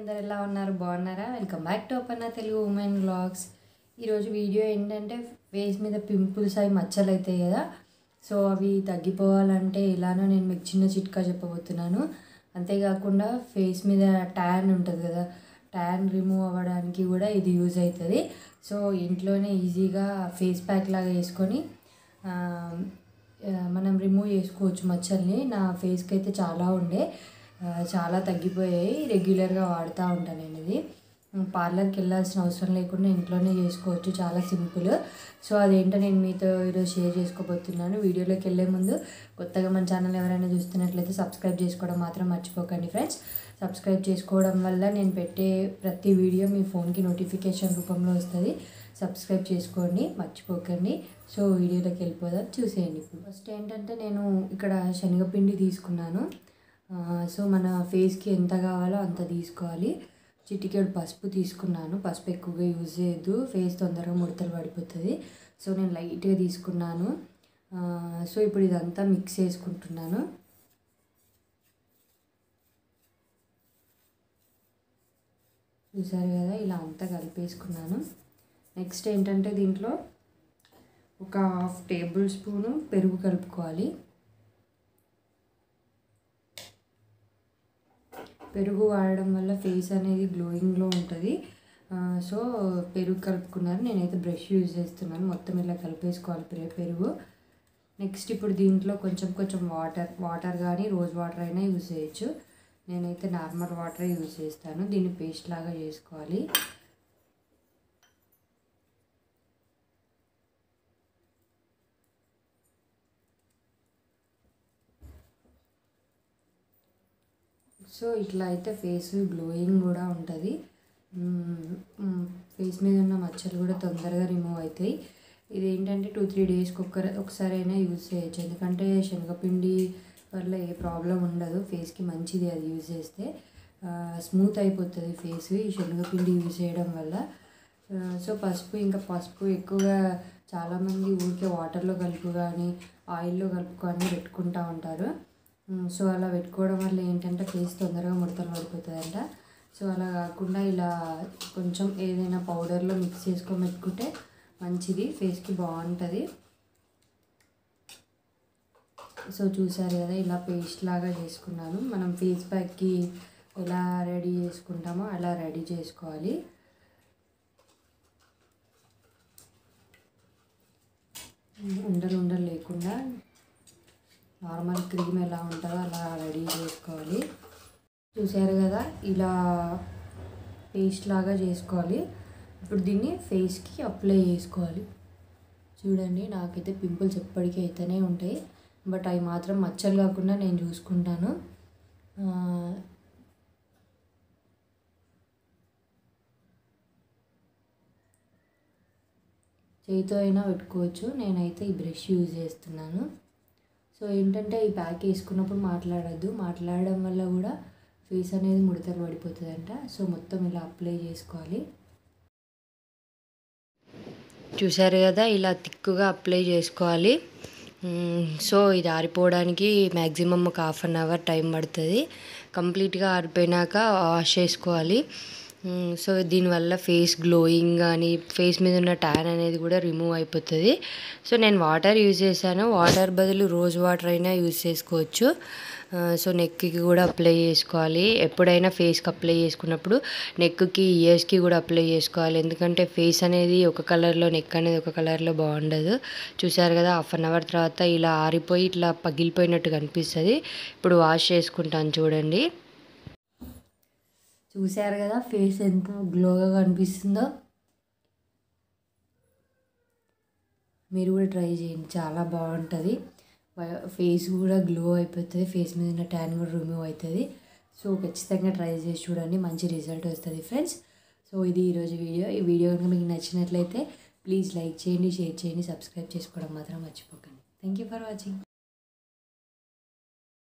అందరు ఎలా ఉన్నారు బాగున్నారా welcome back to Aparna Telugu women blogs ఈరోజు వీడియో ఏంటంటే ఫేస్ మీద పింపుల్స్ అవి మచ్చలు అవుతాయి కదా సో అవి తగ్గిపోవాలంటే ఎలానో నేను మీకు చిన్న చిట్కా చెప్పబోతున్నాను అంతేకాకుండా ఫేస్ మీద ట్యాన్ ఉంటుంది కదా ట్యాన్ రిమూవ్ అవ్వడానికి కూడా ఇది యూజ్ అవుతుంది సో ఇంట్లోనే ఈజీగా ఫేస్ ప్యాక్ లాగా వేసుకొని ఆ, ఆ, మనం రిమూవ్ చేసుకోవచ్చు మచ్చల్ని నా ఫేస్కి అయితే చాలా ఉండే ఆ, చాలా తగ్గిపోయాయి రెగ్యులర్గా వాడుతూ ఉంటాను నేను ఇది పార్లర్కి వెళ్ళాల్సిన అవసరం లేకుండా ఇంట్లోనే చేసుకోవచ్చు చాలా సింపుల్ సో అదేంటో నేను మీతో ఈరోజు షేర్ చేసుకోబోతున్నాను వీడియోలోకి వెళ్ళే ముందు కొత్తగా మన ఛానల్ ఎవరైనా చూస్తున్నట్లయితే సబ్స్క్రైబ్ చేసుకోవడం మాత్రం మర్చిపోకండి ఫ్రెండ్స్ సబ్స్క్రైబ్ చేసుకోవడం వల్ల నేను పెట్టే ప్రతి వీడియో మీ ఫోన్కి నోటిఫికేషన్ రూపంలో వస్తుంది సబ్స్క్రైబ్ చేసుకోండి మర్చిపోకండి సో వీడియోలోకి వెళ్ళిపోదాం చూసేయండి ఇప్పుడు ఫస్ట్ ఏంటంటే నేను ఇక్కడ శనగపిండి తీసుకున్నాను ఆ, సో మన ఫేస్కి ఎంత కావాలో అంత తీసుకోవాలి చిటికెడు పసుపు తీసుకున్నాను పసుపు ఎక్కువగా యూజ్ చేయొద్దు ఫేస్ తొందరగా ముడతలు పడిపోతుంది సో నేను లైట్గా తీసుకున్నాను ఆ, సో ఇప్పుడు ఇదంతా మిక్స్ చేసుకుంటున్నాను చూసారు కదా ఇలా అంతా కలిపేసుకున్నాను నెక్స్ట్ ఏంటంటే దీంట్లో ఒక హాఫ్ టేబుల్ స్పూను పెరుగు కలుపుకోవాలి పెరుగు వాడడం వల్ల ఫేస్ అనేది గ్లోయింగ్లో ఉంటుంది ఆ, సో పెరుగు కలుపుకున్నారు నేనైతే బ్రష్ యూజ్ చేస్తున్నాను మొత్తం ఇలా కలిపేసుకోవాలి పెరు- పెరుగు నెక్స్ట్ ఇప్పుడు దీంట్లో కొంచెం కొంచెం వాటర్ వాటర్ కానీ రోజ్ వాటర్ అయినా యూజ్ చేయొచ్చు నేనైతే నార్మల్ వాటర్ యూజ్ చేస్తాను దీన్ని పేస్ట్ లాగా చేసుకోవాలి సో ఇట్లా అయితే ఫేస్ గ్లోయింగ్ కూడా ఉంటుంది ఫేస్ మీద ఉన్న మచ్చలు కూడా తొందరగా రిమూవ్ అవుతాయి ఇది ఏంటంటే టూ త్రీ డేస్కి ఒక్క ఒకసారి అయినా యూజ్ చేయొచ్చు ఎందుకంటే శనగపిండి వల్ల ఏ ప్రాబ్లం ఉండదు ఫేస్కి మంచిది అది యూజ్ చేస్తే స్మూత్ అయిపోతుంది ఫేస్ ఈ శనగపిండి యూజ్ చేయడం వల్ల ఆ, సో పసుపు ఇంకా పసుపు ఎక్కువగా చాలామంది ఊరికే వాటర్లో కలుపు కానీ ఆయిల్లో కలుపు కానీ పెట్టుకుంటూ ఉంటారు ఉమ్, సో అలా పెట్టుకోవడం వల్ల ఏంటంటే ఫేస్ తొందరగా ముడతలు పడిపోతుందంట సో అలా కాకుండా ఇలా కొంచెం ఏదైనా పౌడర్లో మిక్స్ చేసుకొని పెట్టుకుంటే మంచిది ఫేస్కి బాగుంటుంది సో చూసారు కదా ఇలా పేస్ట్ లాగా చేసుకున్నాను మనం ఫేస్ ప్యాక్కి ఎలా రెడీ చేసుకుంటామో అలా రెడీ చేసుకోవాలి ఉండలు ఉండలు లేకుండా నార్మల్ క్రీమ్ ఎలా ఉంటుందో అలా రెడీ చేసుకోవాలి చూసారు కదా ఇలా పేస్ట్ లాగా చేసుకోవాలి ఇప్పుడు దీన్ని ఫేస్కి అప్లై చేసుకోవాలి చూడండి నాకైతే పింపుల్స్ ఎప్పటికీ అయితేనే ఉంటాయి బట్ అవి మాత్రం మచ్చలు కాకుండా నేను చూసుకుంటాను ఆ, చేతితో అయినా పెట్టుకోవచ్చు నేనైతే ఈ బ్రష్ యూజ్ చేస్తున్నాను సో ఏంటంటే ఈ ప్యాక్ వేసుకున్నప్పుడు మాట్లాడద్దు మాట్లాడడం వల్ల కూడా ఫేస్ అనేది ముడతలు పడిపోతుందంట సో మొత్తం ఇలా అప్లై చేసుకోవాలి చూసారు కదా ఇలా తిక్కుగా అప్లై చేసుకోవాలి మ్మ్, సో ఇది ఆరిపోవడానికి మ్యాక్సిమం ఒక హాఫ్ అన్ అవర్ టైం పడుతుంది కంప్లీట్గా ఆరిపోయినాక వాష్ చేసుకోవాలి మ్మ్, సో దీనివల్ల ఫేస్ గ్లోయింగ్ కానీ ఫేస్ మీద ఉన్న ట్యాన్ అనేది కూడా రిమూవ్ అయిపోతుంది సో నేను వాటర్ యూజ్ చేశాను వాటర్ బదులు రోజ్ వాటర్ అయినా యూజ్ చేసుకోవచ్చు ఆ, సో నెక్కి కూడా అప్లై చేసుకోవాలి ఎప్పుడైనా ఫేస్కి అప్లై చేసుకున్నప్పుడు నెక్కి ఇయర్స్కి కూడా అప్లై చేసుకోవాలి ఎందుకంటే ఫేస్ అనేది ఒక కలర్లో నెక్ అనేది ఒక కలర్లో బాగుండదు చూసారు కదా హాఫ్ అన్ అవర్ తర్వాత ఇలా ఆరిపోయి ఇట్లా పగిలిపోయినట్టు కనిపిస్తుంది ఇప్పుడు వాష్ చేసుకుంటాను చూడండి చూసారు కదా ఫేస్ ఎంత గ్లోగా కనిపిస్తుందో మీరు కూడా ట్రై చేయండి చాలా బాగుంటుంది ఫేస్ కూడా గ్లో అయిపోతుంది ఫేస్ మీద ఉన్న ట్యాన్ కూడా రిమూవ్ అవుతుంది సో ఖచ్చితంగా ట్రై చేసి చూడండి మంచి రిజల్ట్ వస్తుంది ఫ్రెండ్స్ సో ఇది ఈరోజు వీడియో ఈ వీడియో కనుక మీకు నచ్చినట్లయితే ప్లీజ్ లైక్ చేయండి షేర్ చేయండి సబ్స్క్రైబ్ చేసుకోవడం మాత్రం మర్చిపోకండి థ్యాంక్ యూ ఫర్ వాచింగ్